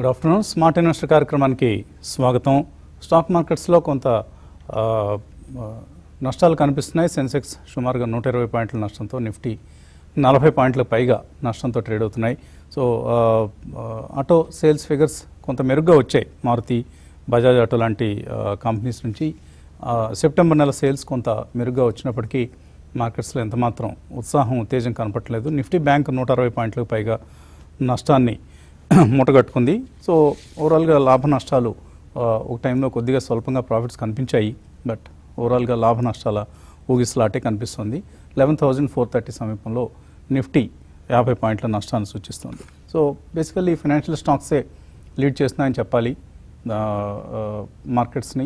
Good afternoon smart investor కార్యక్రమానికి స్వాగతం stock మార్కెట్స్లో కొంత ఆ, ఆ, నష్టాలు కనిపిస్తున్నాయి సెన్సెక్స్ సుమారుగా నూట ఇరవై పాయింట్ల నష్టంతో నిఫ్టీ నలభై పాయింట్ల పైగా నష్టంతో ట్రేడ్ అవుతున్నాయి సో ఆ, ఆ, ఆటో సేల్స్ ఫిగర్స్ కొంత మెరుగ్గా వచ్చాయి మారుతి బజాజ్ ఆటో లాంటి ఆ, కంపెనీస్ నుంచి ఆ, సెప్టెంబర్ నెల సేల్స్ కొంత మెరుగ్గా వచ్చినప్పటికీ మార్కెట్స్లో ఎంతమాత్రం ఉత్సాహం ఉత్తేజం కనపట్లేదు నిఫ్టీ బ్యాంక్ నూట అరవై పాయింట్లకు పైగా నష్టాన్ని మూటగట్టుకుంది సో ఓవరాల్గా లాభ నష్టాలు ఆ, ఒక టైంలో కొద్దిగా స్వల్పంగా ప్రాఫిట్స్ కనిపించాయి బట్ ఓవరాల్గా లాభ నష్టాల ఊగిసలాటే కనిపిస్తుంది లెవెన్ థౌజండ్ ఫోర్ థర్టీ సమీపంలో నిఫ్టీ యాభై పాయింట్ల నష్టాన్ని సూచిస్తుంది సో బేసికల్లీ ఫైనాన్షియల్ స్టాక్సే లీడ్ చేస్తున్నాయని చెప్పాలి ఆ, ఆ, మార్కెట్స్ని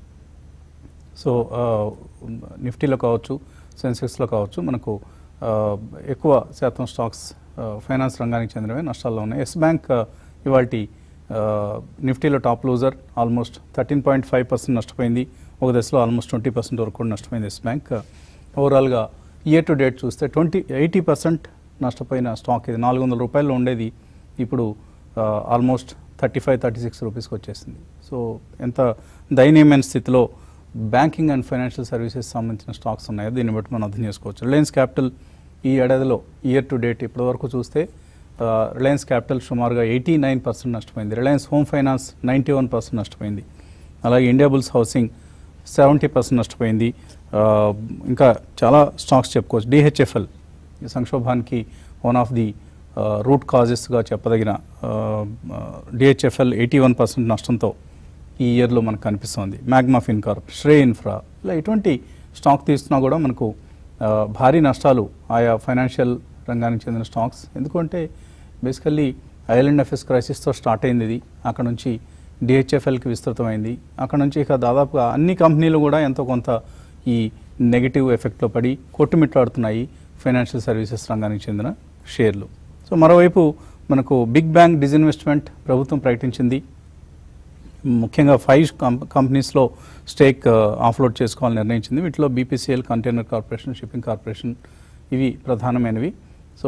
సో ఆ, నిఫ్టీలో కావచ్చు సెన్సెక్స్లో కావచ్చు మనకు ఆ, ఎక్కువ శాతం స్టాక్స్ ఆ, ఫైనాన్స్ రంగానికి చెందినవే నష్టాల్లో ఉన్నాయి ఎస్ బ్యాంక్ ఇవాళ నిఫ్టీలో top loser almost thirteen point five percent నష్టపోయింది ఒక దశలో ఆల్మోస్ట్ ట్వంటీ పర్సెంట్ వరకు కూడా నష్టపోయింది ఎస్ బ్యాంక్ ఓవరాల్గా ఇయర్ టు డేట్ చూస్తే ట్వంటీ ఎయిటీ పర్సెంట్ నష్టపోయిన స్టాక్ ఇది నాలుగు వందల రూపాయల్లో ఉండేది ఇప్పుడు almost thirty five thirty six రూపీస్కి వచ్చేసింది సో ఎంత దయనీయమైన స్థితిలో బ్యాంకింగ్ అండ్ ఫైనాన్షియల్ సర్వీసెస్ సంబంధించిన స్టాక్స్ ఉన్నాయో దీన్ని బట్టి మనం అర్థం చేసుకోవచ్చు రిలయన్స్ క్యాపిటల్ ఈ ఏడాదిలో ఇయర్ టు డేట్ ఇప్పటివరకు చూస్తే ఆ, రిలయన్స్ క్యాపిటల్ సుమారుగా ఎయిటీ నైన్ పర్సెంట్ నష్టపోయింది Reliance Home Finance ninety one percent నష్టపోయింది అలాగే India bulls housing seventy percent నష్టపోయింది ఆ, ఇంకా చాలా స్టాక్స్ చెప్పుకోవచ్చు డిహెచ్ఎఫ్ఎల్ ఈ సంక్షోభానికి వన్ ఆఫ్ ది రూట్ కాజెస్గా చెప్పదగిన డిహెచ్ఎఫ్ఎల్ ఎయిటీ వన్ పర్సెంట్ నష్టంతో ఈ ఇయర్లో మనకు కనిపిస్తోంది మ్యాగ్మా ఫిన్కార్ప్ శ్రే ఇన్ఫ్రా ఇలా ఎటువంటి స్టాక్ తీసుకున్నా కూడా మనకు ఆ, భారీ నష్టాలు ఆయా ఫైనాన్షియల్ రంగానికి చెందిన స్టాక్స్ ఎందుకంటే బేసికల్లీ ఐలాండ్ ఎఫ్ఎస్ క్రైసిస్తో స్టార్ట్ అయింది ఇది అక్కడ నుంచి డిహెచ్ఎఫ్ఎల్కి విస్తృతమైంది అక్కడ నుంచి ఇక దాదాపుగా అన్ని కంపెనీలు కూడా ఎంతో కొంత ఈ నెగిటివ్ ఎఫెక్ట్లో పడి కొట్టుమిట్లాడుతున్నాయి ఫైనాన్షియల్ సర్వీసెస్ రంగానికి చెందిన షేర్లు సో మరోవైపు మనకు బిగ్ బ్యాంక్ డిజిన్వెస్ట్మెంట్ ప్రభుత్వం ప్రకటించింది ముఖ్యంగా ఫైవ్ కంప్ కంపెనీస్లో స్టేక్ ఆఫ్లోడ్ చేసుకోవాలని నిర్ణయించింది వీటిలో BPCL Container Corporation Shipping Corporation ఇవి ప్రధానమైనవి సో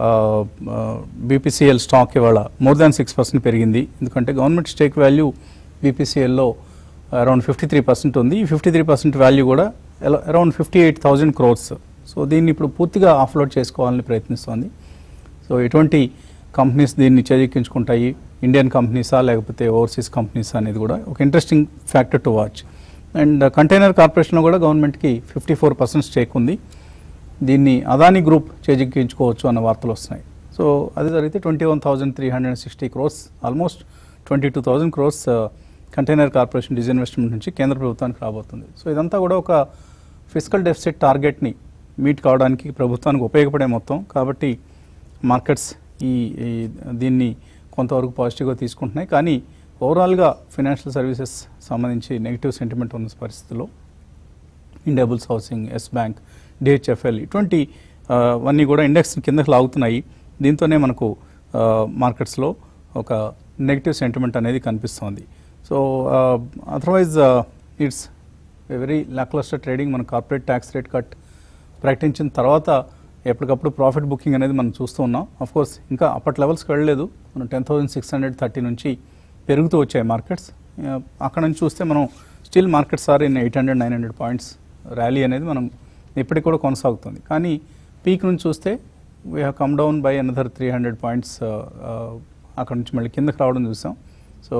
బీపీసీఎల్ స్టాక్ ఇవాళ మోర్ దాన్ సిక్స్ పర్సెంట్ పెరిగింది ఎందుకంటే గవర్నమెంట్ స్టేక్ వాల్యూ బీపీసీఎల్లో అరౌండ్ ఫిఫ్టీ త్రీ పర్సెంట్ ఉంది ఈ ఫిఫ్టీ త్రీ పర్సెంట్ వాల్యూ కూడా around fifty eight thousand crores so దీన్ని ఇప్పుడు పూర్తిగా ఆఫ్లోడ్ చేసుకోవాలని ప్రయత్నిస్తోంది సో ఎటువంటి కంపెనీస్ దీన్ని చేజిక్కించుకుంటాయి ఇండియన్ కంపెనీసా లేకపోతే ఓవర్సీస్ కంపెనీసా అనేది కూడా ఒక interesting factor to watch and container కార్పొరేషన్లో కూడా గవర్నమెంట్కి ఫిఫ్టీ ఫోర్ పర్సెంట్ స్టేక్ ఉంది దీన్ని అదానీ గ్రూప్ చేజిక్కించుకోవచ్చు అన్న వార్తలు వస్తున్నాయి సో అది జరిగితే twenty one thousand three hundred sixty crores almost twenty two thousand crores container corporation disinvestment నుంచి కేంద్ర ప్రభుత్వానికి రాబోతుంది సో ఇదంతా కూడా ఒక ఫిజికల్ డెఫిసిట్ టార్గెట్ని మీట్ కావడానికి ప్రభుత్వానికి ఉపయోగపడే మొత్తం కాబట్టి మార్కెట్స్ ఈ ఈ దీన్ని కొంతవరకు పాజిటివ్గా తీసుకుంటున్నాయి కానీ ఓవరాల్గా ఫైనాన్షియల్ సర్వీసెస్ సంబంధించి నెగిటివ్ సెంటిమెంట్ ఉన్న పరిస్థితుల్లో India bulls housing Yes bank DHFL ఇటువంటి ఆ, అన్నీ కూడా ఇండెక్స్ కిందకి లాగుతున్నాయి దీంతోనే మనకు ఆ, మార్కెట్స్లో ఒక నెగిటివ్ సెంటిమెంట్ అనేది కనిపిస్తోంది so otherwise it's very lacklustre trading మన కార్పొరేట్ ట్యాక్స్ రేట్ కట్ ప్రకటించిన తర్వాత ఎప్పటికప్పుడు ప్రాఫిట్ బుకింగ్ అనేది మనం చూస్తూ ఉన్నాం అఫ్ కోర్స్ ఇంకా అప్పటి లెవెల్స్కి వెళ్ళలేదు మనం ten thousand six hundred thirty నుంచి పెరుగుతూ వచ్చాయి మార్కెట్స్ అక్కడ నుంచి చూస్తే మనం still markets are in eight hundred nine hundred points rally అనేది మనం ఇప్పటికి కూడా కొనసాగుతుంది కానీ పీక్ నుంచి చూస్తే we have come down by another three hundred points అక్కడ నుంచి మళ్ళీ కిందకి రావడం చూసాం సో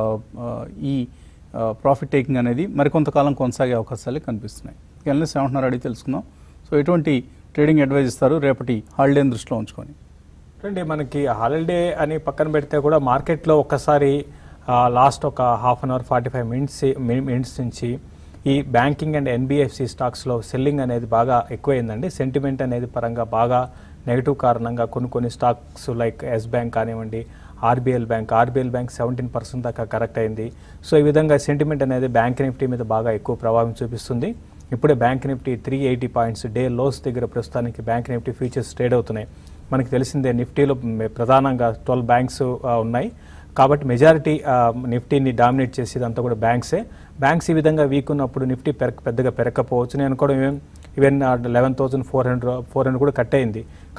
ఈ ప్రాఫిట్ టేకింగ్ అనేది మరికొంతకాలం కొనసాగే అవకాశాలు కనిపిస్తున్నాయి ఎల్ఎస్ ఏమంటున్నారు అడిగి తెలుసుకుందాం సో ఎటువంటి ట్రేడింగ్ అడ్వైజ్ ఇస్తారు రేపటి హాలిడేని దృష్టిలో ఉంచుకొని చూడండి మనకి హాలిడే అని పక్కన పెడితే కూడా మార్కెట్లో ఒక్కసారి లాస్ట్ ఒక half an hour forty five minutes minutes నుంచి ఈ బ్యాంకింగ్ అండ్ ఎన్బిఎఫ్సి స్టాక్స్లో సెల్లింగ్ అనేది బాగా ఎక్కువైందండి సెంటిమెంట్ అనేది పరంగా బాగా నెగిటివ్ కారణంగా కొన్ని కొన్ని స్టాక్స్ లైక్ ఎస్ బ్యాంక్ కానివ్వండి RBL bank RBL bank seventeen percent దాకా కరెక్ట్ అయింది సో ఈ విధంగా సెంటిమెంట్ అనేది బ్యాంక్ నిఫ్టీ మీద బాగా ఎక్కువ ప్రభావం చూపిస్తుంది ఇప్పుడే bank Nifty three eighty points day lows దగ్గర ప్రస్తుతానికి బ్యాంక్ నిఫ్టీ ఫ్యూచర్స్ ట్రేడ్ అవుతున్నాయి మనకి తెలిసిందే నిఫ్టీలో మే- ప్రధానంగా ట్వెల్వ్ బ్యాంక్స్ ఆ, ఉన్నాయి కాబట్టి మెజారిటీ నిఫ్టీని డామినేట్ చేసేదంతా కూడా బ్యాంక్సే బ్యాంక్స్ ఈ విధంగా వీక్ ఉన్నప్పుడు నిఫ్టీ పెరక పెద్దగా పెరగకపోవచ్చు నేను కూడా even even eleven thousand four hundred four hundred కూడా కట్ అయింది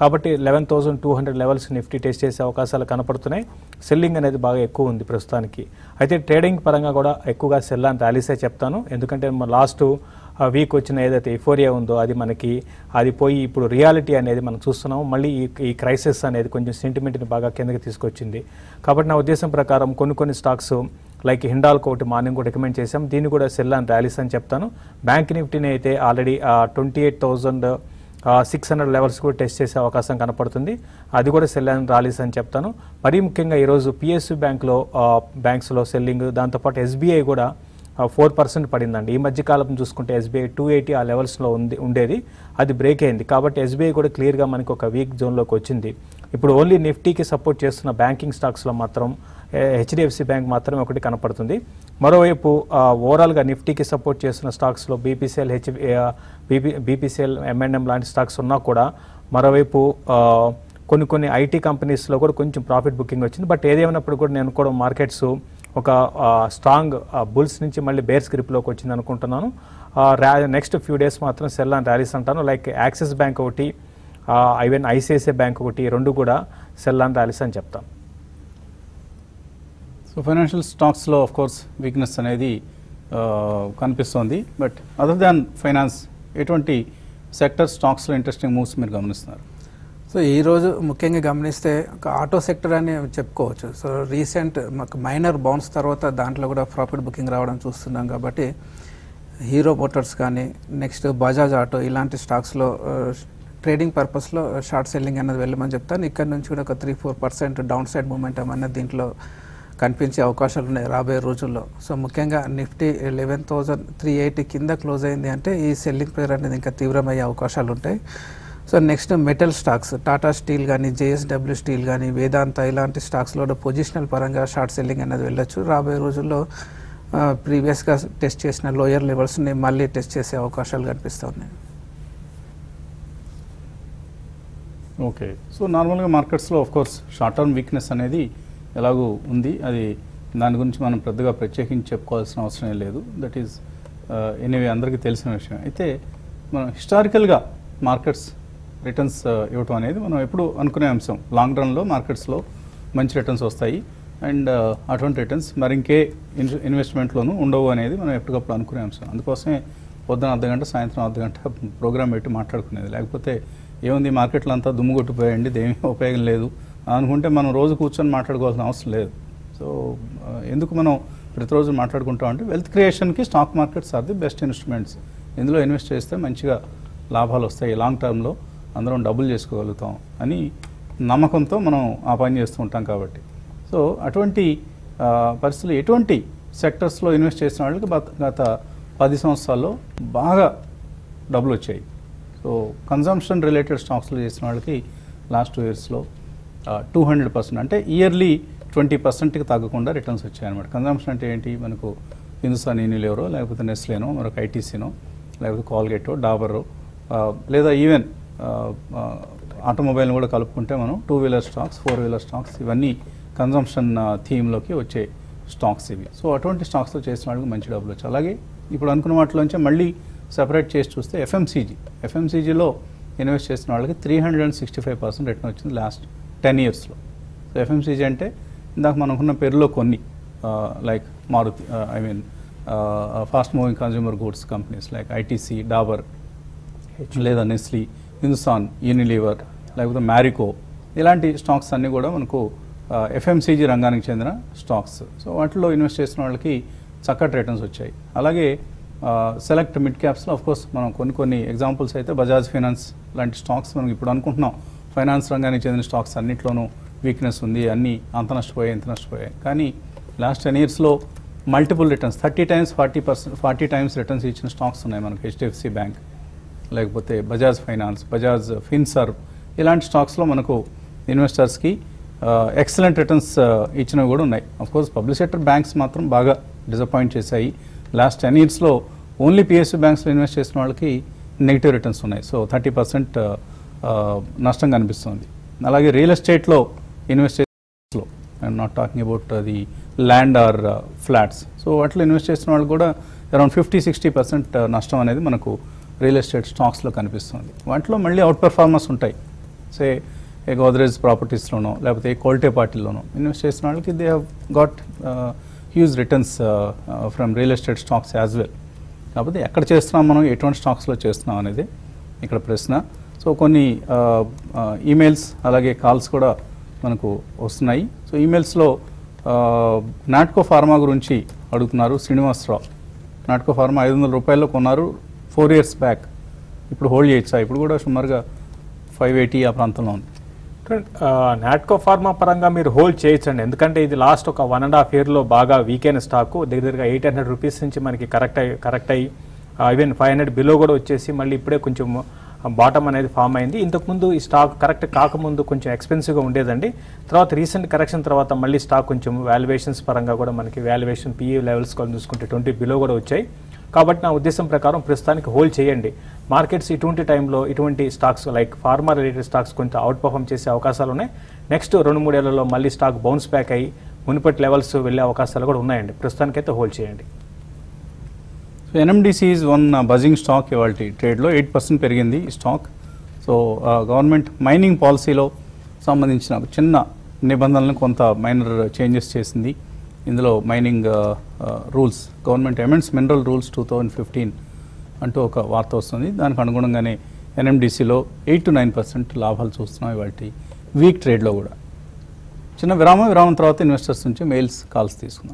కాబట్టి eleven thousand two hundred levels Nifty test చేసే అవకాశాలు కనపడుతున్నాయి సెల్లింగ్ అనేది బాగా ఎక్కువ ఉంది ప్రస్తుతానికి అయితే ట్రేడింగ్ పరంగా కూడా ఎక్కువగా సెల్ అండ్ ర్యాలీసే చెప్తాను ఎందుకంటే లాస్ట్ వీక్ వచ్చిన ఏదైతే ఎఫోరియా ఉందో అది మనకి అది పోయి ఇప్పుడు రియాలిటీ అనేది మనం చూస్తున్నాము మళ్ళీ ఈ ఈ క్రైసిస్ అనేది కొంచెం సెంటిమెంట్ని బాగా కిందకి తీసుకొచ్చింది కాబట్టి నా ఉద్దేశం ప్రకారం కొన్ని కొన్ని స్టాక్స్ లైక్ హిండాల్కో ఒకటి మార్నింగ్ కూడా రికమెండ్ చేసాం దీన్ని కూడా సెల్ అండ్ ర్యాలీస్ అని చెప్తాను బ్యాంక్ నిఫ్టీని అయితే already twenty eight thousand six hundred levels కూడా టెస్ట్ చేసే అవకాశం కనపడుతుంది అది కూడా సెల్ అండ్ ర్యాలీస్ అని చెప్తాను మరీ ముఖ్యంగా ఈరోజు పిఎస్యు బ్యాంక్లో బ్యాంక్స్లో సెల్లింగ్ దాంతోపాటు ఎస్బీఐ కూడా ఫోర్ పర్సెంట్ పడిందండి ఈ మధ్య కాలం చూసుకుంటే ఎస్బీఐ టూ ఎయిటీ ఆ లెవెల్స్లో ఉంది ఉండేది అది బ్రేక్ అయింది కాబట్టి ఎస్బీఐ కూడా క్లియర్గా మనకి ఒక వీక్ జోన్లోకి వచ్చింది ఇప్పుడు ఓన్లీ నిఫ్టీకి సపోర్ట్ చేస్తున్న బ్యాంకింగ్ స్టాక్స్లో మాత్రం హెచ్డిఎఫ్సి బ్యాంక్ మాత్రమే ఒకటి కనపడుతుంది మరోవైపు ఓవరాల్గా నిఫ్టీకి సపోర్ట్ చేస్తున్న స్టాక్స్లో బీపీసీఎల్ హెచ్ బీపీ బీపీసీఎల్ ఎంఎన్ఎం లాంటి స్టాక్స్ ఉన్నా కూడా మరోవైపు ఆ, కొన్ని కొన్ని ఐటీ కంపెనీస్లో కూడా కొంచెం ప్రాఫిట్ బుకింగ్ వచ్చింది బట్ ఏదేమైనప్పుడు కూడా నేను కూడా మార్కెట్స్ ఒక స్ట్రాంగ్ బుల్స్ నుంచి మళ్ళీ బేర్స్ గ్రిప్లోకి వచ్చింది అనుకుంటున్నాను నెక్స్ట్ ఫ్యూ డేస్ మాత్రం సెల్ అండ్ ర్యాలీస్ అంటాను లైక్ యాక్సిస్ బ్యాంక్ ఒకటి ఈవెన్ ఐసిఐసిఐ బ్యాంక్ ఒకటి రెండు కూడా సెల్ అండ్ ర్యాలీస్ అని చెప్తాను సో ఫైనాన్షియల్ స్టాక్స్లో ఆఫ్ కోర్స్ వీక్నెస్ అనేది ఆ, కనిపిస్తోంది బట్ అదర్ దాన్ ఫైనాన్స్ ఎటువంటి సెక్టర్ స్టాక్స్లో ఇంట్రెస్టింగ్ మూవ్స్ మీరు గమనిస్తున్నారు సో ఈరోజు ముఖ్యంగా గమనిస్తే ఒక ఆటో సెక్టర్ అని చెప్పుకోవచ్చు సో రీసెంట్ మాకు మైనర్ బౌన్స్ తర్వాత దాంట్లో కూడా ప్రాఫిట్ బుకింగ్ రావడం చూస్తున్నాం కాబట్టి హీరో మోటార్స్ కానీ నెక్స్ట్ బజాజ్ ఆటో ఇలాంటి స్టాక్స్లో ట్రేడింగ్ పర్పస్లో షార్ట్ సెల్లింగ్ అనేది వెళ్ళమని చెప్తాను ఇక్కడ నుంచి కూడా ఒక three four percent downside momentum అనేది దీంట్లో కనిపించే అవకాశాలు ఉన్నాయి రాబోయే రోజుల్లో సో ముఖ్యంగా Nifty eleven thousand three eighty కింద క్లోజ్ అయింది అంటే ఈ సెల్లింగ్ ప్రేయర్ అనేది ఇంకా తీవ్రమయ్యే అవకాశాలు ఉంటాయి so next metal stocks Tata steel కానీ జేఎస్డబ్ల్యూ స్టీల్ కానీ వేదాంత ఇలాంటి స్టాక్స్లో కూడా పొజిషనల్ పరంగా షార్ట్ సెల్లింగ్ అనేది వెళ్ళొచ్చు రాబోయే రోజుల్లో ప్రీవియస్గా టెస్ట్ చేసిన లోయర్ లెవెల్స్ని మళ్ళీ టెస్ట్ చేసే అవకాశాలు కనిపిస్తూ ఉన్నాయి ఓకే సో నార్మల్గా మార్కెట్స్లో of course short term weakness అనేది ఎలాగూ ఉంది అది దాని గురించి మనం పెద్దగా ప్రత్యేకించి చెప్పుకోవాల్సిన అవసరం లేదు దట్ ఈస్ ఎనీవే అందరికీ తెలిసిన విషయం అయితే మనం హిస్టారికల్గా మార్కెట్స్ రిటర్న్స్ ఇవ్వటం అనేది మనం ఎప్పుడు అనుకునే అంశం లాంగ్ రన్లో మార్కెట్స్లో మంచి రిటర్న్స్ వస్తాయి అండ్ అటువంటి రిటర్న్స్ మరి ఇంకే ఇన్ ఇన్వెస్ట్మెంట్లోనూ ఉండవు అనేది మనం ఎప్పటికప్పుడు అనుకునే అంశం అందుకోసమే పొద్దున అర్ధ గంట సాయంత్రం అర్ధ గంట ప్రోగ్రామ్ పెట్టి మాట్లాడుకునేది లేకపోతే ఏముంది మార్కెట్లు అంతా దుమ్ము కొట్టిపోయండి దేమీ ఉపయోగం లేదు అనుకుంటే మనం రోజు కూర్చొని మాట్లాడుకోవాల్సిన అవసరం లేదు సో ఆ, ఎందుకు మనం ప్రతిరోజు మాట్లాడుకుంటాం అంటే వెల్త్ క్రియేషన్కి stock markets are the best instruments ఇందులో ఇన్వెస్ట్ చేస్తే మంచిగా లాభాలు వస్తాయి లాంగ్ టర్మ్లో అందరం డబ్బులు చేసుకోగలుగుతాం అని నమ్మకంతో మనం ఆ పని చేస్తూ ఉంటాం కాబట్టి సో అటువంటి ఆ, పరిస్థితులు ఎటువంటి సెక్టర్స్లో ఇన్వెస్ట్ చేసిన వాళ్ళకి గత- గత పది సంవత్సరాల్లో బాగా డబ్బులు వచ్చాయి సో కన్జంప్షన్ రిలేటెడ్ స్టాక్స్లో చేసిన వాళ్ళకి లాస్ట్ టూ ఇయర్స్లో టూ హండ్రెడ్ పర్సెంట్ అంటే ఇయర్లీ ట్వంటీ పర్సెంట్కి తగ్గకుండా రిటర్న్స్ వచ్చాయన్నమాట కన్జంప్షన్ అంటే ఏంటి మనకు హిందుస్థాన్ యూనిలివరో లేకపోతే నెస్లేనో మరొక ఐటీసీనో లేకపోతే కాల్గేటో డాబరో ఆ, లేదా ఈవెన్ ఆటోమొబైల్ని కూడా కలుపుకుంటే మనం two wheeler stocks four wheeler stocks ఇవన్నీ కన్జంప్షన్ థీమ్లోకి వచ్చే స్టాక్స్ ఇవి సో అటువంటి స్టాక్స్లో చేసిన వాళ్ళకి మంచి డబ్బులు వచ్చాయి అలాగే ఇప్పుడు అనుకున్న వాటిలోంచి మళ్ళీ సెపరేట్ చేసి చూస్తే ఎఫ్ఎంసీజీ ఎఫ్ఎంసీజీలో ఇన్వెస్ట్ చేసిన వాళ్ళకి three hundred and sixty five percent return వచ్చింది లాస్ట్ టెన్ ఇయర్స్లో సో ఎఫ్ఎంసీజీ అంటే ఇందాక మనకున్న పేరులో కొన్ని like Maruti I mean fast moving consumer goods companies like ITC Dabur లేదా నెస్లీ హిందుస్థాన్ యూనిలీవర్ లేకపోతే మ్యారికో ఇలాంటి స్టాక్స్ అన్నీ కూడా మనకు ఎఫ్ఎంసీజీ రంగానికి చెందిన స్టాక్స్ సో వాటిలో ఇన్వెస్ట్ చేసిన వాళ్ళకి చక్కటి రిటర్న్స్ వచ్చాయి అలాగే సెలెక్ట్ మిడ్ క్యాప్స్లో ఆఫ్ కోర్స్ మనం కొన్ని కొన్ని ఎగ్జాంపుల్స్ అయితే బజాజ్ ఫైనాన్స్ లాంటి స్టాక్స్ మనం ఇప్పుడు అనుకుంటున్నాం ఫైనాన్స్ రంగానికి చెందిన స్టాక్స్ అన్నిట్లోనూ వీక్నెస్ ఉంది అన్నీ అంత నష్టపోయాయి ఇంత నష్టపోయాయి కానీ లాస్ట్ టెన్ ఇయర్స్లో multiple returns thirty times forty percent forty times returns ఇచ్చిన స్టాక్స్ ఉన్నాయి మనకు హెచ్డిఎఫ్సి బ్యాంక్ లేకపోతే బజాజ్ ఫైనాన్స్ బజాజ్ ఫిన్సర్వ్ ఇలాంటి స్టాక్స్లో మనకు ఇన్వెస్టర్స్కి ఎక్సలెంట్ రిటర్న్స్ ఇచ్చినవి కూడా ఉన్నాయి కోర్స్ పబ్లిక్ సెక్టర్ బ్యాంక్స్ మాత్రం బాగా డిసప్పాయింట్ చేశాయి లాస్ట్ టెన్ ఇయర్స్లో ఓన్లీ పిఎస్యూ బ్యాంక్స్లో ఇన్వెస్ట్ చేసిన వాళ్ళకి నెగిటివ్ రిటర్న్స్ ఉన్నాయి సో థర్టీ పర్సెంట్ నష్టం కనిపిస్తుంది అలాగే రియల్ ఎస్టేట్లో ఇన్వెస్ట్ చేసిన I'm not talking about the land or flats so వాటిలో ఇన్వెస్ట్ చేసిన వాళ్ళు కూడా అరౌండ్ ఫిఫ్టీ సిక్స్టీ పర్సెంట్ నష్టం అనేది మనకు రియల్ ఎస్టేట్ స్టాక్స్లో కనిపిస్తుంది వాటిలో మళ్ళీ అవుట్ పెర్ఫార్మర్స్ ఉంటాయి సే ఏ గోద్రేజ్ ప్రాపర్టీస్లోనో లేకపోతే ఏ క్వాలిటీ పార్టీలోనో ఇన్వెస్ట్ చేసిన వాళ్ళకి they have got huge returns from real estate stocks as well కాకపోతే ఎక్కడ చేస్తున్నాం మనం ఎటువంటి స్టాక్స్లో చేస్తున్నాం అనేది ఇక్కడ ప్రశ్న సో కొన్ని ఈమెయిల్స్ అలాగే కాల్స్ కూడా మనకు వస్తున్నాయి సో ఈమెయిల్స్లో నాట్కో ఫార్మా గురించి అడుగుతున్నారు శ్రీనివాసరావు నాట్కో ఫార్మా ఐదు వందల రూపాయల్లో కొన్నారు ఫోర్ ఇయర్స్ బ్యాక్ ఇప్పుడు హోల్డ్ చేయొచ్చా ఇప్పుడు కూడా సుమారుగా ఫైవ్ ఎయిటీ ఆ ప్రాంతంలో ఉంది నాట్కో ఫార్మా పరంగా మీరు హోల్డ్ చేయొచ్చండి ఎందుకంటే ఇది లాస్ట్ ఒక వన్ అండ్ హాఫ్ ఇయర్లో బాగా వీక్ అయిన స్టాక్ దగ్గర దగ్గరగా ఎయిట్ హండ్రెడ్ రూపీస్ నుంచి మనకి కరెక్ట్ అయ్యి కరెక్ట్ అయ్యి ఈవెన్ ఫైవ్ హండ్రెడ్ బిలో కూడా వచ్చేసి మళ్ళీ ఇప్పుడే కొంచెం బాటమ్ అనేది ఫామ్ అయింది ఇంతకుముందు ఈ స్టాక్ కరెక్ట్ కాకముందు కొంచెం ఎక్స్పెన్సివ్గా ఉండేదండి తర్వాత రీసెంట్ కరెక్షన్ తర్వాత మళ్ళీ స్టాక్ కొంచెం వాల్యుయేషన్స్ పరంగా కూడా మనకి వాల్యుయేషన్ పిఈ లెవెల్స్ కూడా చూసుకుంటే ట్వంటీ బిలో కూడా వచ్చాయి కాబట్టి నా ఉద్దేశం ప్రకారం ప్రస్తుతానికి హోల్డ్ చేయండి మార్కెట్స్ ఇటువంటి టైంలో ఇటువంటి stocks like pharma related stocks కొంచెం అవుట్ పర్ఫామ్ చేసే అవకాశాలు ఉన్నాయి నెక్స్ట్ రెండు మూడేళ్లలో మళ్ళీ స్టాక్ బౌన్స్ బ్యాక్ అయ్యి మునుపటి లెవెల్స్ వెళ్ళే అవకాశాలు కూడా ఉన్నాయండి ప్రస్తుతానికైతే హోల్డ్ చేయండి so NMDC is one buzzing stock ఇవాళ ట్రేడ్లో ఎయిట్ పర్సెంట్ పెరిగింది ఈ స్టాక్ సో గవర్నమెంట్ మైనింగ్ పాలసీలో సంబంధించిన ఒక చిన్న నిబంధనలను కొంత మైనర్ చేంజెస్ చేసింది ఇందులో mining rules government amends mineral rules two thousand fifteen అంటూ ఒక వార్త వస్తుంది దానికి అనుగుణంగానే ఎన్ఎండిసిలో ఎయిట్ టు నైన్ పర్సెంట్ లాభాలు చూస్తున్నాం ఇవాళ వీక్ ట్రేడ్లో కూడా చిన్న విరామం విరామం తర్వాత ఇన్వెస్టర్స్ నుంచి మెయిల్స్ కాల్స్ తీసుకుందాం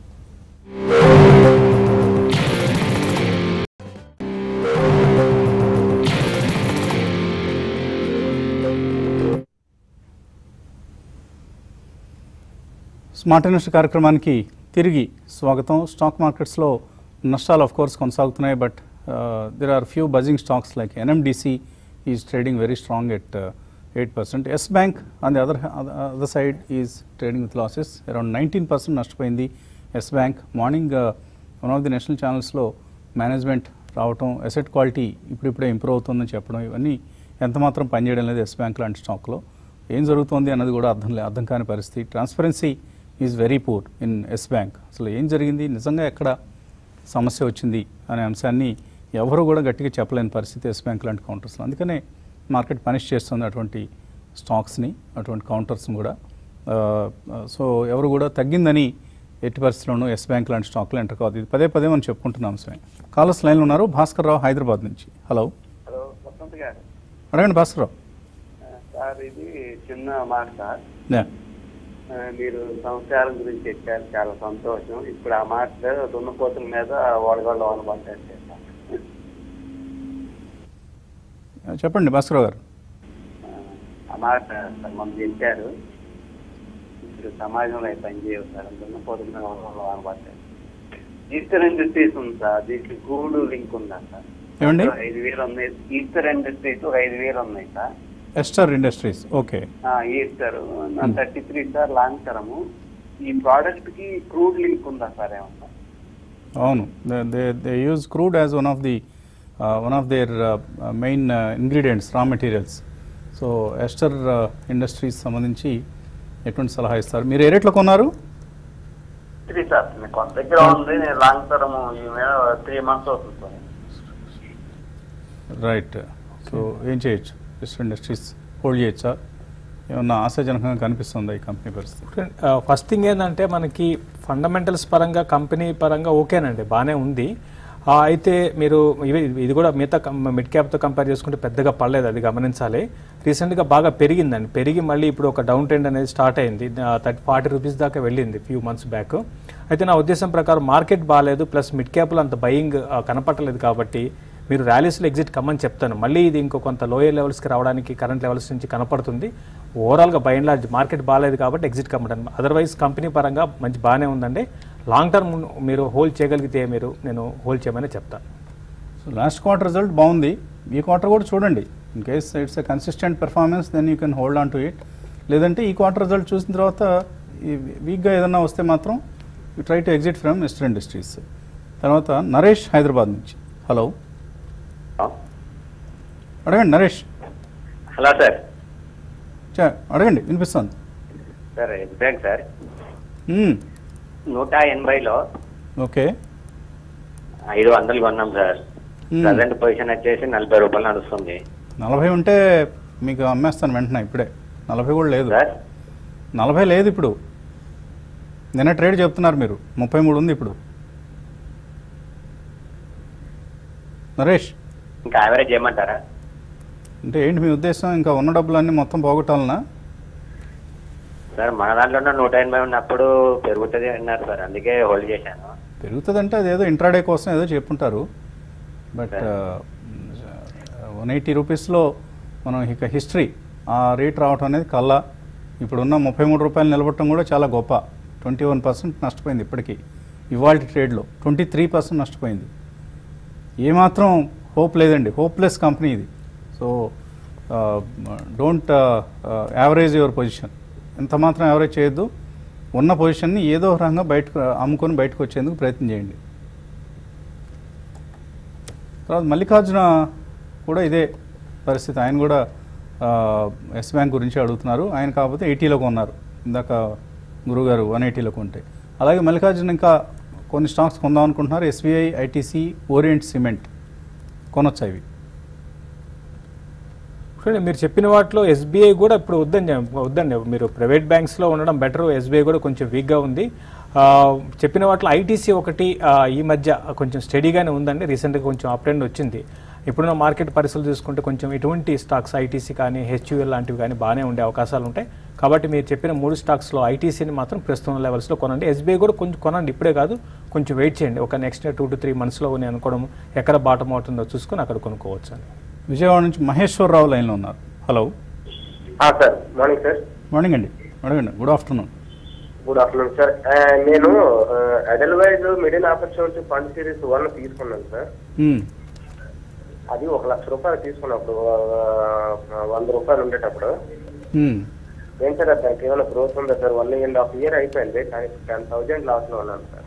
స్మార్ట్ ఇన్వెస్ట్ కార్యక్రమానికి తిరిగి స్వాగతం స్టాక్ మార్కెట్స్లో నష్టాలు ఆఫ్ కోర్స్ కొనసాగుతున్నాయి but there are few buzzing stocks like NMDC is trading very strong at eight percent Yes bank on the other other side is trading with losses around nineteen percent నష్టపోయింది Yes bank morning one of the national ఛానల్స్లో management రావటం asset quality ఇప్పుడిప్పుడే improve అవుతుందని చెప్పడం ఇవన్నీ ఎంత మాత్రం పనిచేయడం లేదు ఎస్ బ్యాంక్ లాంటి స్టాక్లో ఏం జరుగుతోంది అన్నది కూడా అర్థం లే అర్థం కాని పరిస్థితి transparency is very poor in Yes bank అసలు ఏం జరిగింది నిజంగా ఎక్కడ సమస్య వచ్చింది అనే అంశాన్ని ఎవరు కూడా గట్టిగా చెప్పలేని పరిస్థితి ఎస్ బ్యాంక్ లాంటి కౌంటర్స్లో అందుకనే మార్కెట్ పనిష్ చేస్తుంది అటువంటి స్టాక్స్ని అటువంటి కౌంటర్స్ని కూడా సో ఎవరు కూడా తగ్గిందని ఎట్టి పరిస్థితుల్లోనూ ఎస్ బ్యాంక్ లాంటి స్టాక్లు ఎంటర్ కాదు ఇది పదే పదే మనం చెప్పుకుంటున్నాం స్వామి కాలర్స్ లైన్లో ఉన్నారు భాస్కర్ రావు హైదరాబాద్ నుంచి హలో హలో వసంత్ గారు అడగండి భాస్కర్ రావు ఆ, సార్ ఇది చిన్న మాట సార్ యా. ఆ, మీరు సంస్కారం గురించి చెప్పారు చాలా సంతోషం ఇప్పుడు ఆ మాట దున్నపోతుల మీద వడగళ్ళు అనబడ్డారు చెప్పండి భాస్కర్ రావు గారు ఆ మాట సార్ మనం చెప్పారు ఇప్పుడు సమాజంలో అవి పనిచేయవు సార్ దున్నపోతుల మీద వడగళ్ళు అనబడ్డారు ఈస్టర్ ఇండస్ట్రీస్ ఉంది సార్ దీనికి గూడు లింక్ ఉందా సార్ ఏమండి ఐదు వేలు ఉన్నాయి ఈస్టర్ ఇండస్ట్రీస్ ఒక ఐదు వేలు ఉన్నాయి సార్ ఎస్టర్ ఇండస్ట్రీస్ ఓకే ఆ, Ester thirty three sir long term ఈ ప్రోడక్ట్ కి క్రూడ్ లింక్ ఉందా సార్ ఏమన్నా అవును they they use crude as one of the one of their main ingredients raw materials so Ester industries సంబంధించి ఎటువంటి సలహా ఇస్తారు మీరు ఏ రేట్లో కొన్నారు త్రీ సార్ మీకు కొంత దగ్గర ఉంది నేను లాంగ్ టర్మ్ ఈ మీద త్రీ మంత్స్ అవుతుంది సార్ రైట్ సో ఏం చేయొచ్చు ఎస్టర్ ఇండస్ట్రీస్ హోల్డ్ చేయొచ్చా ఏమన్నా ఆశాజనకంగా కనిపిస్తుందా ఈ కంపెనీ పరిస్థితి ఫస్ట్ థింగ్ ఏంటంటే మనకి ఫండమెంటల్స్ పరంగా కంపెనీ పరంగా ఓకేనండి బాగానే ఉంది ఆ, అయితే మీరు ఇవి ఇది కూడా మిగతా మిడ్ క్యాప్తో కంపేర్ చేసుకుంటే పెద్దగా పడలేదు అది గమనించాలి రీసెంట్గా బాగా పెరిగిందండి పెరిగి మళ్ళీ ఇప్పుడు ఒక డౌన్ ట్రెండ్ అనేది స్టార్ట్ అయింది థర్టీ ఫార్టీ రూపీస్ దాకా వెళ్ళింది ఫ్యూ మంత్స్ బ్యాక్ అయితే నా ఉద్దేశం ప్రకారం మార్కెట్ బాగాలేదు ప్లస్ మిడ్ క్యాప్లో అంత బయింగ్ కనపట్టలేదు కాబట్టి మీరు ర్యాలీస్లో ఎగ్జిట్ కమ్మని చెప్తాను మళ్ళీ ఇది ఇంకో కొంత లోయర్ లెవెల్స్కి రావడానికి కరెంట్ లెవెల్స్ నుంచి కనపడుతుంది ఓవరాల్గా బై అండ్ లార్జ్ మార్కెట్ బాగాలేదు కాబట్టి ఎగ్జిట్ కమ్మటం అదర్వైజ్ కంపెనీ పరంగా మంచి బాగానే ఉందండి లాంగ్ టర్మ్ మీరు హోల్డ్ చేయగలిగితే మీరు నేను హోల్డ్ చేయమని చెప్తాను సో లాస్ట్ క్వార్టర్ రిజల్ట్ బాగుంది ఈ క్వార్టర్ కూడా చూడండి in case it's a consistent performance then you can hold on to it లేదంటే ఈ క్వార్టర్ రిజల్ట్ చూసిన తర్వాత ఈ వీక్గా ఏదన్నా వస్తే మాత్రం you try to exit from Ester industries తర్వాత నరేష్ హైదరాబాద్ నుంచి హలో అడగండి నరేష్ హలో సార్ చ- అడగండి వినిపిస్తుంది సార్ ఎగ్జాక్ట్ సార్ మ్మ్. నూట ఎనభైలో ఓకే ఐదు వందలు కొన్నాం సార్ Hmm. ప్రజెంట్ పొజిషన్ వచ్చేసి నలభై రూపాయలు నడుస్తుంది నలభై ఉంటే మీకు అమ్మేస్తాను వెంటనే ఇప్పుడే నలభై కూడా లేదు సార్ నలభై లేదు ఇప్పుడు నిన్న ట్రేడ్ చెప్తున్నారు మీరు ముప్పై మూడు ఉంది ఇప్పుడు నరేష్ ఇంకా యావరేజ్ చేయమంటారా అంటే ఏంటి మీ ఉద్దేశం ఇంకా ఉన్న డబ్బులన్నీ మొత్తం పోగొట్టాలనా సార్ మన దాంట్లో నూట ఎనభై ఉన్నప్పుడు పెరుగుతుంది అన్నారు సార్ అందుకే హోల్డ్ చేశాను పెరుగుతుందంటే అదేదో ఇంట్రాడే కోసం ఏదో చెప్పుంటారు బట్ వన్ ఎయిటీ రూపీస్లో మనం ఇక హిస్టరీ ఆ రేట్ రావటం అనేది కల్లా ఇప్పుడున్న ముప్పై మూడు రూపాయలు నిలబడటం కూడా చాలా గొప్ప ట్వంటీ వన్ పర్సెంట్ నష్టపోయింది ఇప్పటికీ ఇవాళ ట్రేడ్లో ట్వంటీ త్రీ పర్సెంట్ నష్టపోయింది ఏమాత్రం హోప్ లేదండి హోప్లెస్ కంపెనీ ఇది so don't average your position ఎంత మాత్రం యావరేజ్ చేయొద్దు ఉన్న పొజిషన్ని ఏదో ఒక రకంగా బయటకు అమ్ముకొని బయటకు వచ్చేందుకు ప్రయత్నం చేయండి తర్వాత మల్లికార్జున కూడా ఇదే పరిస్థితి ఆయన కూడా ఎస్ బ్యాంక్ గురించి అడుగుతున్నారు ఆయన కాకపోతే ఎయిటీలో కొన్నారు ఇందాక గురుగారు వన్ ఎయిటీలో కొంటే అలాగే మల్లికార్జున ఇంకా కొన్ని స్టాక్స్ కొందాం అనుకుంటున్నారు ఎస్బీఐ ఐటీసీ ఓరియంట్ సిమెంట్ కొనొచ్చు అవి చూడండి మీరు చెప్పిన వాటిలో ఎస్బీఐ కూడా ఇప్పుడు వద్దని చెప్- వద్దండి మీరు ప్రైవేట్ బ్యాంక్స్లో ఉండడం బెటర్ ఎస్బీఐ కూడా కొంచెం వీక్గా ఉంది ఆ, చెప్పిన వాటిలో ఐటీసీ ఒకటి ఆ, ఈ మధ్య కొంచెం స్టడీగానే ఉందండి రీసెంట్గా కొంచెం అప్ ట్రెండ్ వచ్చింది ఇప్పుడున్న మార్కెట్ పరిస్థితులు చూసుకుంటే కొంచెం ఇటువంటి స్టాక్స్ ఐటీసీ కానీ హెచ్యుఎల్ లాంటివి కానీ బాగానే ఉండే అవకాశాలు ఉంటాయి కాబట్టి మీరు చెప్పిన మూడు స్టాక్స్లో ఐటీసీని మాత్రం ప్రస్తుతం లెవెల్స్లో కొనండి ఎస్బీఐ కూడా కొంచెం కొనండి ఇప్పుడే కాదు కొంచెం వెయిట్ చేయండి ఒక నెక్స్ట్ టూ టు త్రీ మంత్స్లో నేను అనుకోవడం ఎక్కడ బాటం అవుతుందో చూసుకొని అక్కడ కొనుక్కోవచ్చు అని విజయవాడ నుంచి మహేశ్వరరావు లైన్లో ఉన్నారు hello sir morning sir morning అండి అడగండి good afternoon good afternoon sir ఆ, నేను Edelweiss middle opportunity fund series one తీసుకున్నాను సార్ అది ఒక లక్ష రూపాయలు తీసుకున్నప్పుడు ఆ, వంద రూపాయలు ఉండేటప్పుడు ఏం సార్ దానికి ఏమైనా గ్రోత్ ఉందా sir one and half year అయిపోయింది కానీ టెన్ థౌజండ్ లాస్ లో ఉన్నాను సార్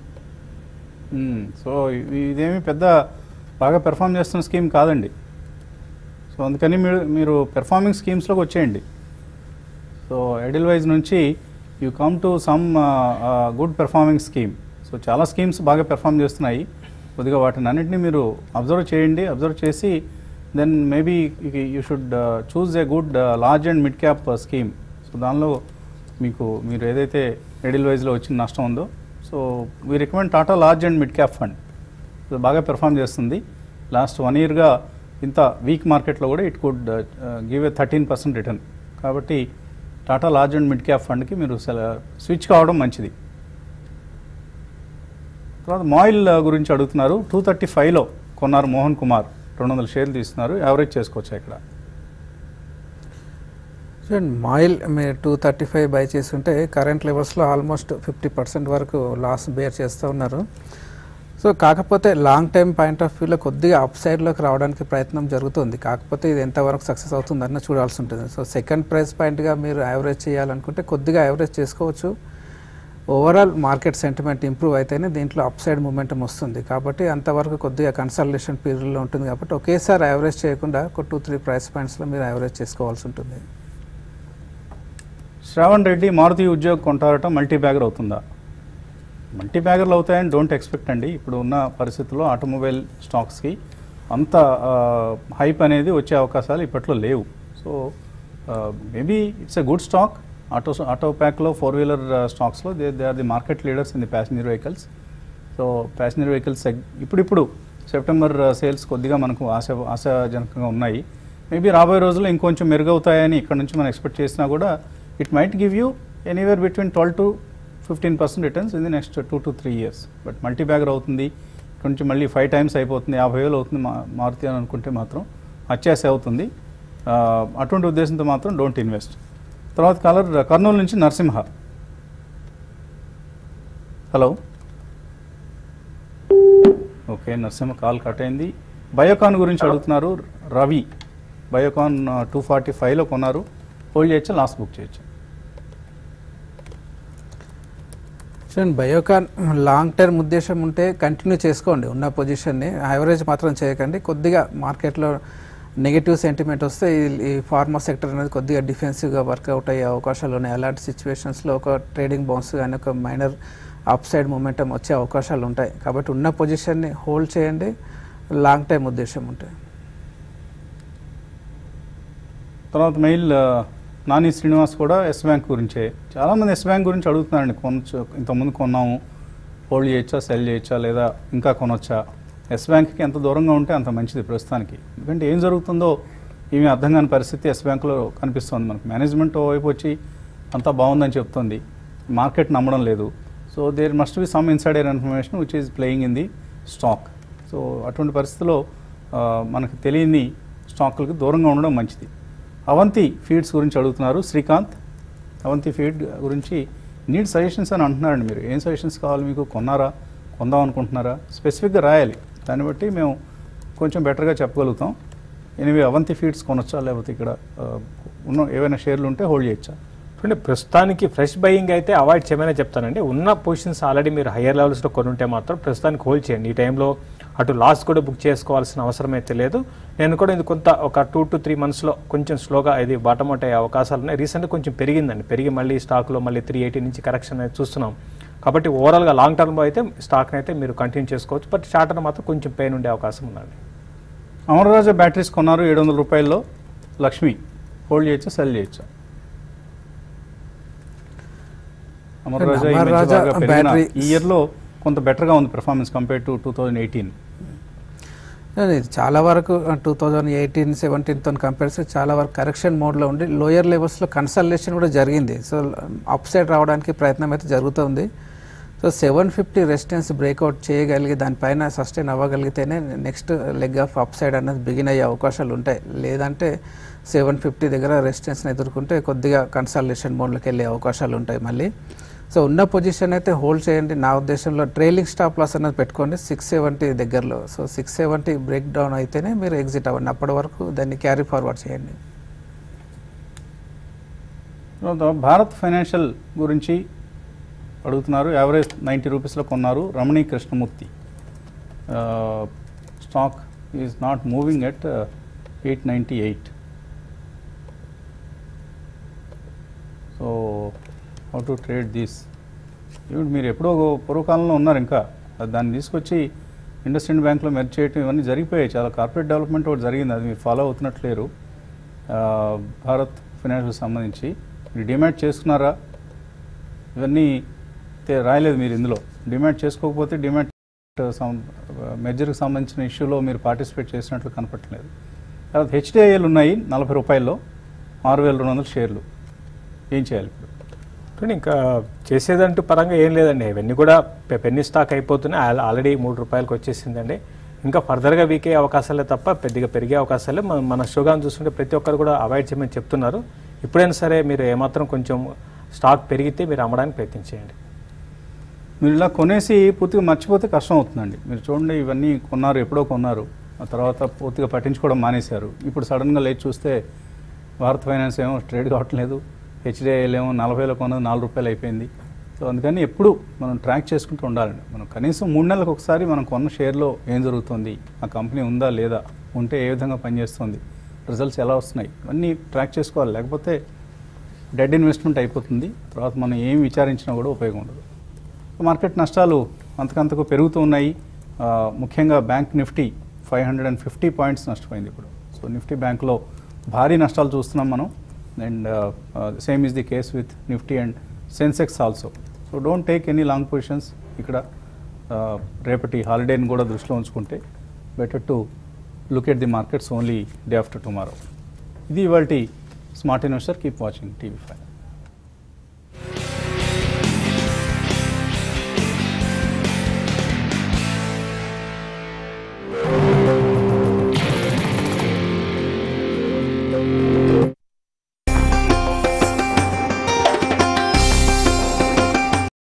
సో ఇదేమి పెద్ద బాగా పెర్ఫామ్ చేస్తున్న స్కీమ్ కాదండి సో అందుకని మీరు మీరు పెర్ఫార్మింగ్ స్కీమ్స్లోకి వచ్చేయండి సో ఎడిల్ వైజ్ నుంచి you come to some good performing scheme so చాలా స్కీమ్స్ బాగా పెర్ఫామ్ చేస్తున్నాయి కొద్దిగా వాటిని అన్నింటినీ మీరు అబ్జర్వ్ చేయండి అబ్జర్వ్ చేసి then maybe you should choose a good large and mid cap scheme so దానిలో మీకు మీరు ఏదైతే ఎడిల్ వైజ్లో వచ్చిన నష్టం ఉందో so we recommend Tata large and mid cap fund ఇది బాగా పెర్ఫామ్ చేస్తుంది లాస్ట్ వన్ ఇయర్గా ఇంత వీక్ మార్కెట్లో కూడా it could give a thirteen percent return కాబట్టి Tata large and mid cap ఫండ్కి మీరు స్విచ్ కావడం మంచిది తర్వాత మాయిల్ గురించి అడుగుతున్నారు టూ థర్టీ ఫైవ్లో కొన్నారు మోహన్ కుమార్ రెండు వందల షేర్లు తీస్తున్నారు యావరేజ్ చేసుకోవచ్చు ఇక్కడ చూడండి మాయిల్ మీరు టూ థర్టీ ఫైవ్ బై చేస్తుంటే కరెంట్ లెవెల్స్లో ఆల్మోస్ట్ ఫిఫ్టీ పర్సెంట్ వరకు లాస్ బేర్ చేస్తూ ఉన్నారు సో కాకపోతే లాంగ్ టైం పాయింట్ ఆఫ్ వ్యూలో కొద్దిగా అప్ సైడ్లోకి రావడానికి ప్రయత్నం జరుగుతుంది కాకపోతే ఇది ఎంతవరకు సక్సెస్ అవుతుందన్న చూడాల్సి ఉంటుంది సో సెకండ్ ప్రైస్ పాయింట్గా మీరు యావరేజ్ చేయాలనుకుంటే కొద్దిగా యావరేజ్ చేసుకోవచ్చు ఓవరాల్ మార్కెట్ సెంటిమెంట్ ఇంప్రూవ్ అయితేనే దీంట్లో అప్ సైడ్ మూమెంటం వస్తుంది కాబట్టి అంతవరకు కొద్దిగా కన్సల్టేషన్ పీరియడ్లో ఉంటుంది కాబట్టి ఒకేసారి యావరేజ్ చేయకుండా ఒక టూ త్రీ ప్రైస్ పాయింట్స్లో మీరు యావరేజ్ చేసుకోవాల్సి ఉంటుంది శ్రావణ్ రెడ్డి మారుతి ఉద్యోగ్ కొంటారట మల్టీ బ్యాగర్ అవుతుందా మల్టీ బ్యాగర్లు అవుతాయని డోంట్ ఎక్స్పెక్ట్ అండి ఇప్పుడు ఉన్న పరిస్థితుల్లో ఆటోమొబైల్ స్టాక్స్కి అంత హైప్ అనేది వచ్చే అవకాశాలు ఇప్పట్లో లేవు so maybe it's a good stock auto auto ప్యాక్లో ఫోర్ వీలర్ స్టాక్స్లో they they are the market leaders in the passenger vehicles so passenger vehicles ఇప్పుడిప్పుడు సెప్టెంబర్ సేల్స్ కొద్దిగా మనకు ఆశ ఆశాజనకంగా ఉన్నాయి మేబీ రాబోయే రోజుల్లో ఇంకొంచెం మెరుగవుతాయని ఇక్కడ నుంచి మనం ఎక్స్పెక్ట్ చేసినా కూడా it might give you anywhere between twelve to fifteen percent returns in the next two to three years but multibagger అవుతుంది ఇక్కడ నుంచి మళ్ళీ ఫైవ్ టైమ్స్ అయిపోతుంది యాభై వేలు అవుతుంది మా మారుతి అని అనుకుంటే మాత్రం అత్యాశ అవుతుంది ఆ, అటువంటి ఉద్దేశంతో మాత్రం డోంట్ ఇన్వెస్ట్ తర్వాత కలర్ కర్నూలు నుంచి Narasimha hello okay Narasimha call cut అయింది బయోకాన్ గురించి అడుగుతున్నారు రవి బయోకాన్ టూ ఫార్టీ ఫైవ్లో కొన్నారు హోల్డ్ చేయొచ్చా లాస్ట్ బుక్ చేయొచ్చు చూడండి బయోకాన్ లాంగ్ టర్మ్ ఉద్దేశం ఉంటే కంటిన్యూ చేసుకోండి ఉన్న పొజిషన్ని యావరేజ్ మాత్రం చేయకండి కొద్దిగా మార్కెట్లో నెగిటివ్ సెంటిమెంట్ వస్తే ఈ- ఈ ఫార్మా సెక్టర్ అనేది కొద్దిగా డిఫెన్సివ్గా వర్కౌట్ అయ్యే అవకాశాలు ఉన్నాయి అలాంటి సిచ్యువేషన్స్లో ఒక ట్రేడింగ్ బౌన్స్ కానీ ఒక మైనర్ అప్ సైడ్ మూమెంటం వచ్చే అవకాశాలు ఉంటాయి కాబట్టి ఉన్న పొజిషన్ని హోల్డ్ చేయండి లాంగ్ టైం ఉద్దేశం ఉంటే తర్వాత మెయిల్ ఆ, నాని శ్రీనివాస్ కూడా ఎస్ బ్యాంక్ గురించే చాలామంది ఎస్ బ్యాంక్ గురించి అడుగుతున్నారండి కొనచ్చు ఇంతకుముందు కొన్నాము హోల్డ్ చేయొచ్చా సెల్ చేయొచ్చా లేదా ఇంకా కొనొచ్చా ఎస్ బ్యాంక్కి ఎంత దూరంగా ఉంటే అంత మంచిది ప్రస్తుతానికి ఎందుకంటే ఏం జరుగుతుందో ఏమీ అర్థం కాని పరిస్థితి ఎస్ బ్యాంక్లో కనిపిస్తుంది మనకు మేనేజ్మెంట్ వైపు వచ్చి అంతా బాగుందని చెప్తుంది మార్కెట్ నమ్మడం లేదు so there must be some insider information which is playing in the stock so అటువంటి పరిస్థితిలో ఆ, మనకు తెలియని స్టాకులకు దూరంగా ఉండడం మంచిది అవంతి ఫీడ్స్ గురించి అడుగుతున్నారు శ్రీకాంత్ అవంతి ఫీడ్ గురించి నీడ్ సజెషన్స్ అని అంటున్నారండి మీరు ఏం సజెషన్స్ కావాలి మీకు కొన్నారా కొందాం అనుకుంటున్నారా స్పెసిఫిక్గా రాయాలి దాన్ని బట్టి మేము కొంచెం బెటర్గా చెప్పగలుగుతాం ఎనివే అవంతి ఫీడ్స్ కొనొచ్చా లేకపోతే ఇక్కడ ఆ, ఉన్న ఏవైనా షేర్లు ఉంటే హోల్డ్ చేయొచ్చా చూడండి ప్రస్తుతానికి ఫ్రెష్ బయింగ్ అయితే అవాయిడ్ చేయమనే చెప్తానండి ఉన్న పొజిషన్స్ ఆల్రెడీ మీరు హయ్యర్ లెవెల్స్లో కొని ఉంటే మాత్రం ప్రస్తుతానికి హోల్డ్ చేయండి ఈ టైంలో అటు లాస్ కూడా బుక్ చేసుకోవాల్సిన అవసరం అయితే లేదు నేను కూడా ఇది కొంత ఒక టూ టు త్రీ మంత్స్లో కొంచెం స్లోగా ఇది బాటమ్ అవుట్ అయ్యే అవకాశాలు ఉన్నాయి రీసెంట్గా కొంచెం పెరిగిందండి పెరిగి మళ్ళీ స్టాక్లో మళ్ళీ త్రీ ఎయిటీ నుంచి కరెక్షన్ అయితే చూస్తున్నాం కాబట్టి ఓవరాల్గా లాంగ్ టర్మ్లో అయితే స్టాక్ని అయితే మీరు కంటిన్యూ చేసుకోవచ్చు బట్ షార్ట్ టర్మ్ మాత్రం కొంచెం పెయిన్ ఉండే అవకాశం ఉందండి అమరరాజా బ్యాటరీస్ కొన్నారు ఏడు వందల రూపాయల్లో లక్ష్మి హోల్డ్ చేయొచ్చా సెల్ చేయొచ్చా అమరరాజా ఈ మధ్య అమరరాజా బాగా పెరిగిన బ్యాటరీ- ఈ ఇయర్లో కొంత బెటర్గా ఉంది performance compare to two thousand eighteen ఇది చాలా వరకు టూ థౌజండ్ ఎయిటీన్ సెవెంటీన్తో కంపేర్ చేస్తే చాలా వరకు కరెక్షన్ మోడ్లో ఉండి లోయర్ లెవెల్స్లో కన్సల్టేషన్ కూడా జరిగింది సో అప్ సైడ్ రావడానికి ప్రయత్నం అయితే జరుగుతుంది so seven fifty resistance breakout చేయగలిగి దానిపైన సస్టైన్ అవ్వగలిగితేనే next leg of upside అనేది బిగిన్ అయ్యే అవకాశాలు ఉంటాయి లేదంటే సెవెన్ ఫిఫ్టీ దగ్గర రెసిస్టెన్స్ని ఎదుర్కొంటే కొద్దిగా కన్సల్టేషన్ మోడ్లోకి వెళ్ళే అవకాశాలు ఉంటాయి మళ్ళీ సో ఉన్న పొజిషన్ అయితే హోల్డ్ చేయండి నా ఉద్దేశంలో ట్రైలింగ్ స్టాప్ లాస్ అనేది పెట్టుకోండి సిక్స్ సెవెంటీ దగ్గరలో so six seventy breakdown అయితేనే మీరు ఎగ్జిట్ అవ్వండి అప్పటి వరకు దాన్ని క్యారీ ఫార్వర్డ్ చేయండి తర్వాత భారత్ ఫైనాన్షియల్ గురించి అడుగుతున్నారు యావరేజ్ నైంటీ రూపీస్లో కొన్నారు Ramani Krishnamurthy stock is not moving at eight ninety eight so how to trade this ఇప్పుడు మీరు ఎప్పుడో పూర్వకాలంలో ఉన్నారు ఇంకా అది దాన్ని తీసుకొచ్చి ఇండస్ట్రీ బ్యాంక్లో మెర్జ్ చేయటం ఇవన్నీ జరిగిపోయాయి చాలా కార్పొరేట్ డెవలప్మెంట్ ఒకటి జరిగింది అది మీరు ఫాలో అవుతున్నట్లేరు ఆ, భారత్ ఫైనాన్షియల్ సంబంధించి మీరు డిమాండ్ చేసుకున్నారా ఇవన్నీ తే- రాయలేదు మీరు ఇందులో డిమాండ్ చేసుకోకపోతే డిమాండ్ మెజర్కి సంబంధించిన ఇష్యూలో మీరు పార్టిసిపేట్ చేసినట్లు కనపట్లేదు తర్వాత హెచ్డిఐఎల్ ఉన్నాయి నలభై రూపాయల్లో ఆరు వేల రెండు వందల షేర్లు ఏం చేయాలి ఇప్పుడు చూడండి ఇంకా చేసేదంటూ పరంగా ఏం లేదండి ఇవన్నీ కూడా పె- పెన్నీ స్టాక్ అయిపోతున్నాయి ఆల్- ఆల్రెడీ మూడు రూపాయలకు వచ్చేసిందండి ఇంకా ఫర్దర్గా వీకే అవకాశాలే తప్ప పెద్దగా పెరిగే అవకాశాలే మన మన షోగాన్ చూస్తుంటే ప్రతి ఒక్కరు కూడా అవాయిడ్ చేయమని చెప్తున్నారు ఇప్పుడైనా సరే మీరు ఏమాత్రం కొంచెం స్టాక్ పెరిగితే మీరు అమ్మడానికి ప్రయత్నించేయండి మీరు ఇలా కొనేసి పూర్తిగా మర్చిపోతే కష్టం అవుతుందండి మీరు చూడండి ఇవన్నీ కొన్నారు ఎప్పుడో కొన్నారు ఆ తర్వాత పూర్తిగా పట్టించుకోవడం మానేశారు ఇప్పుడు సడన్గా లేచి చూస్తే భారత్ ఫైనాన్స్ ఏమో ట్రేడ్ కావట్లేదు హెచ్డిఐఎల్ ఏమో నలభైలో కొన్నది నాలుగు రూపాయలు అయిపోయింది సో అందుకని ఎప్పుడు మనం ట్రాక్ చేసుకుంటూ ఉండాలండి మనం కనీసం మూడు నెలలకు ఒకసారి మనం కొన్న షేర్లో ఏం జరుగుతుంది ఆ కంపెనీ ఉందా లేదా ఉంటే ఏ విధంగా పనిచేస్తుంది రిజల్ట్స్ ఎలా వస్తున్నాయి ఇవన్నీ ట్రాక్ చేసుకోవాలి లేకపోతే డెడ్ ఇన్వెస్ట్మెంట్ అయిపోతుంది తర్వాత మనం ఏం విచారించినా కూడా ఉపయోగం ఉండదు మార్కెట్ నష్టాలు అంతకంతకు పెరుగుతూ ఉన్నాయి ఆ, ముఖ్యంగా bank Nifty five hundred and fifty points నష్టపోయింది ఇప్పుడు సో నిఫ్టీ బ్యాంక్లో భారీ నష్టాలు చూస్తున్నాం మనం and same is the case with Nifty and Sensex also so don't take any long positions ఇక్కడ ఆ, రేపటి హాలిడేని కూడా దృష్టిలో ఉంచుకుంటే better to look at the markets only day after tomorrow ఇది ఇవాళ smart investor keep watching TV five